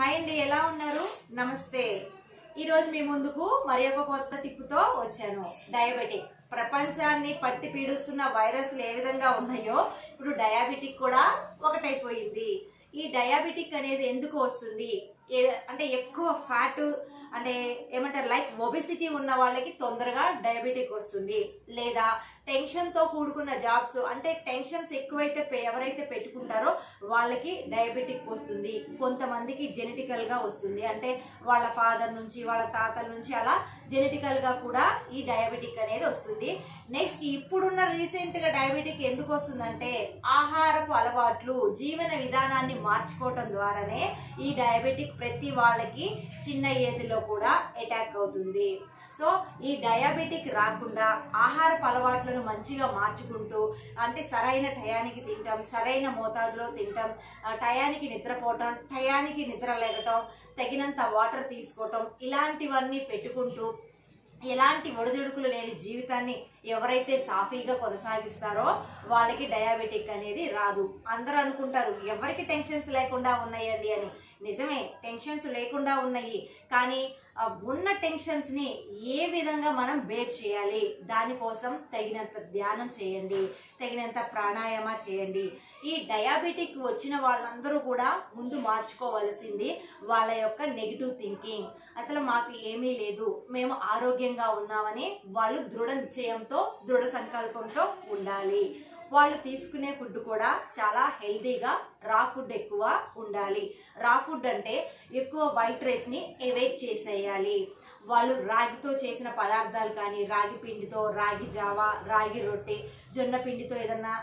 hi అండి ఎలా ఉన్నారు నమస్తే ఈ రోజు మీ ముందుకు మరి ఒక కొత్త టిప్పుతో వచ్చాను డయాబెటిక్ ప్రపంచాన్ని పట్టి పీడిస్తున్న వైరస్లు ఏ విధంగా ఉన్నాయో ఇప్పుడు డయాబెటిక్ కూడా ఒకటైపోయింది ఈ డయాబెటిక్ అనేది ఎందుకు వస్తుంది ఏ- అంటే ఎక్కువ ఫ్యాట్ అంటే ఏమంటారు లైక్ ఒబెసిటీ ఉన్న వాళ్ళకి తొందరగా డయాబెటిక్ వస్తుంది లేదా టెన్షన్ తో కూడుకున్న జాబ్స్ అంటే టెన్షన్స్ ఎక్కువైతే పె- ఎవరైతే పెట్టుకుంటారో వాళ్ళకి డయాబెటిక్ వస్తుంది కొంతమందికి జెనెటికల్ గా వస్తుంది అంటే వాళ్ళ ఫాదర్ నుంచి వాళ్ళ తాతల నుంచి అలా జెనెటికల్ గా కూడా ఈ డయాబెటిక్ అనేది వస్తుంది నెక్స్ట్ ఇప్పుడున్న రీసెంట్ గా డయాబెటిక్ ఎందుకు వస్తుందంటే ఆహారపు అలవాట్లు జీవన విధానాన్ని మార్చుకోవటం ద్వారానే ఈ డయాబెటిక్ ప్రతి వాళ్ళకి చిన్న ఏజ్ లో కూడా అటాక్ అవుతుంది సో ఈ డయాబెటిక్ రాకుండా ఆహారపు అలవాట్లను మంచిగా మార్చుకుంటూ అంటే సరైన టయానికి తింటాం సరైన మోతాదులో తింటాం ఆ, టయానికి నిద్రపోవటం టయానికి నిద్ర లేగటం తగినంత వాటర్ తీసుకోవటం ఇలాంటివన్నీ పెట్టుకుంటూ ఎలాంటి ఒడిదుడుకులు లేని జీవితాన్ని ఎవరైతే సాఫీగా కొనసాగిస్తారో వాళ్ళకి డయాబెటిక్ అనేది రాదు అందరూ అనుకుంటారు ఎవరికి టెన్షన్స్ లేకుండా ఉన్నాయండి అని నిజమే టెన్షన్స్ లేకుండా ఉన్నాయి కానీ ఆ ఉన్న టెన్షన్స్ ని ఏ విధంగా మనం బేర్ చేయాలి దానికోసం తగినంత ధ్యానం చేయండి తగినంత ప్రాణాయామ చేయండి ఈ డయాబెటిక్ వచ్చిన వాళ్ళందరూ కూడా ముందు మార్చుకోవాల్సింది వాళ్ళ యొక్క నెగిటివ్ థింకింగ్ అసలు మాకు ఏమీ లేదు మేము ఆరోగ్యంగా ఉన్నామని వాళ్ళు దృఢ నిశ్చయంతో దృఢ సంకల్పంతో ఉండాలి వాళ్ళు తీసుకునే ఫుడ్ కూడా చాలా హెల్తీగా రా ఫుడ్ ఎక్కువ ఉండాలి రా ఫుడ్ అంటే ఎక్కువ వైట్ రైస్ ని అవాయిడ్ చేసేయాలి వాళ్ళు రాగితో చేసిన పదార్థాలు కానీ రాగి పిండితో రాగి జావా రాగి రొట్టె జొన్న పిండితో ఏదన్నా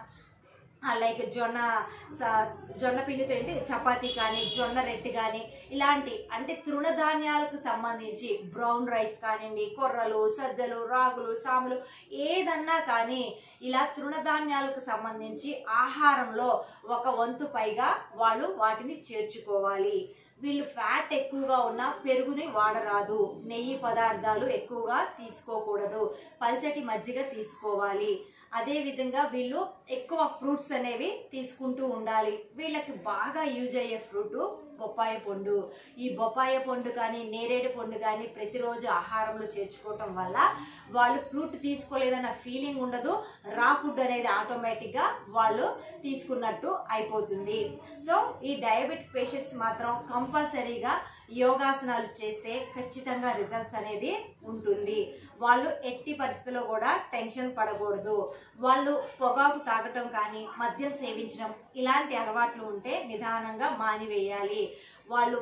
లైక్ జొన్న స- జొన్న పిండితో ఏంటి చపాతీ కానీ జొన్న రెట్టి కానీ ఇలాంటి అంటే తృణధాన్యాలకు సంబంధించి బ్రౌన్ రైస్ కానివ్వండి కొర్రలు సజ్జలు రాగులు సాములు ఏదన్నా కానీ ఇలా తృణధాన్యాలకు సంబంధించి ఆహారంలో ఒక వంతు పైగా వాళ్ళు వాటిని చేర్చుకోవాలి వీళ్ళు ఫ్యాట్ ఎక్కువగా ఉన్న పెరుగుని వాడరాదు నెయ్యి పదార్థాలు ఎక్కువగా తీసుకోకూడదు పల్చటి మజ్జిగ తీసుకోవాలి అదే విధంగా వీళ్ళు ఎక్కువ ఫ్రూట్స్ అనేవి తీసుకుంటూ ఉండాలి వీళ్ళకి బాగా యూజ్ అయ్యే ఫ్రూట్ బొప్పాయ పండు ఈ బొప్పాయ పండు కానీ నేరేడు పండు కానీ ప్రతిరోజు ఆహారంలో చేర్చుకోవటం వల్ల వాళ్ళు ఫ్రూట్ తీసుకోలేదన్న ఫీలింగ్ ఉండదు రా ఫుడ్ అనేది ఆటోమేటిక్ గా వాళ్ళు తీసుకున్నట్టు అయిపోతుంది సో ఈ డయాబెటిక్ పేషెంట్స్ మాత్రం కంపల్సరీగా యోగాసనాలు చేస్తే ఖచ్చితంగా రిజల్ట్స్ అనేది ఉంటుంది వాళ్ళు ఎట్టి పరిస్థితుల్లో కూడా టెన్షన్ పడకూడదు వాళ్ళు పొగాకు తాగటం కానీ మద్యం సేవించడం ఇలాంటి అలవాట్లు ఉంటే నిదానంగా మానివేయాలి వాళ్ళు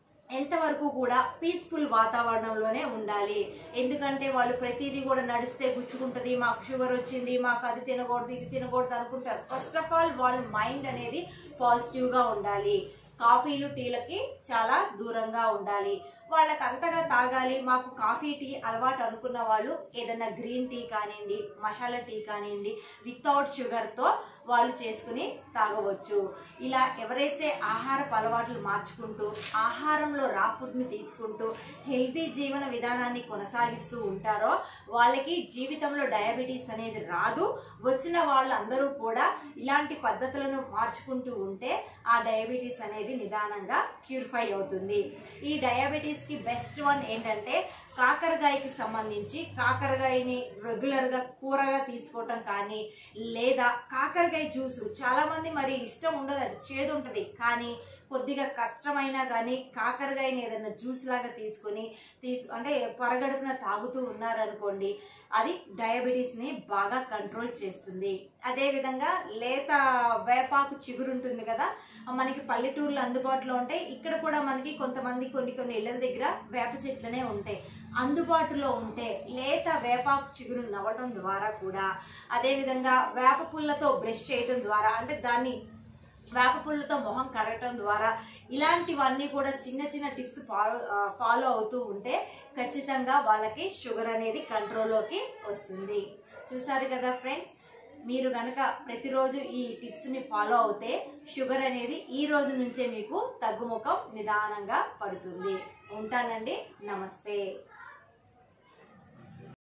ఎంతవరకు కూడా పీస్ఫుల్ వాతావరణంలోనే ఉండాలి ఎందుకంటే వాళ్ళు ప్రతిదీ కూడా నడిస్తే గుచ్చుకుంటది మాకు షుగర్ వచ్చింది మాకు అది తినకూడదు ఇది తినకూడదు అనుకుంటారు ఫస్ట్ ఆఫ్ ఆల్ వాళ్ళ మైండ్ అనేది పాజిటివ్ గా ఉండాలి కాఫీలు టీలకి చాలా దూరంగా ఉండాలి వాళ్ళకి అంతగా తాగాలి మాకు కాఫీ టీ అలవాటు అనుకున్న వాళ్ళు ఏదైనా గ్రీన్ టీ కానివ్వండి మసాలా టీ కానివ్వండి వితౌట్ షుగర్తో వాళ్ళు చేసుకుని తాగవచ్చు ఇలా ఎవరైతే ఆహారపు అలవాట్లు మార్చుకుంటూ ఆహారంలో రా ఫుడ్ని తీసుకుంటూ హెల్తీ జీవన విధానాన్ని కొనసాగిస్తూ ఉంటారో వాళ్ళకి జీవితంలో డయాబెటీస్ అనేది రాదు వచ్చిన వాళ్ళందరూ కూడా ఇలాంటి పద్ధతులను మార్చుకుంటూ ఉంటే ఆ డయాబెటీస్ అనేది నిదానంగా క్యూరిఫై అవుతుంది ఈ డయాబెటీస్ కి బెస్ట్ వన్ ఏంటంటే కాకరకాయకి సంబంధించి కాకరకాయని రెగ్యులర్ గా కూరగా తీసుకోవటం కానీ లేదా కాకరకాయ జ్యూస్ చాలా మంది మరి ఇష్టం ఉండదు అది చేదు ఉంటది కానీ కొద్దిగా కష్టమైనా కానీ కాకరకాయని ఏదైనా జ్యూస్ లాగా తీసుకొని తీసు అంటే పరగడుపున తాగుతూ ఉన్నారనుకోండి అది డయాబెటీస్ ని బాగా కంట్రోల్ చేస్తుంది అదే విధంగా లేత వేపాకు చిగురు ఉంటుంది కదా మనకి పల్లెటూర్లు అందుబాటులో ఉంటాయి ఇక్కడ కూడా మనకి కొంతమంది కొన్ని కొన్ని ఇళ్ళ దగ్గర వేప చెట్లనే ఉంటాయి అందుబాటులో ఉంటే లేత వేపాకు చిగురు నవ్వటం ద్వారా కూడా అదే విధంగా వేప పుల్లతో బ్రష్ చేయడం ద్వారా అంటే దాన్ని వేప పుల్లతో మొహం కడగటం ద్వారా ఇలాంటివన్నీ కూడా చిన్న చిన్న టిప్స్ ఫాలో ఫాలో అవుతూ ఉంటే ఖచ్చితంగా వాళ్ళకి షుగర్ అనేది కంట్రోల్లోకి వస్తుంది చూసారు కదా ఫ్రెండ్స్ మీరు గనక ప్రతిరోజు ఈ టిప్స్ ని ఫాలో అవుతే షుగర్ అనేది ఈ రోజు నుంచే మీకు తగ్గుముఖం నిదానంగా పడుతుంది ఉంటానండి నమస్తే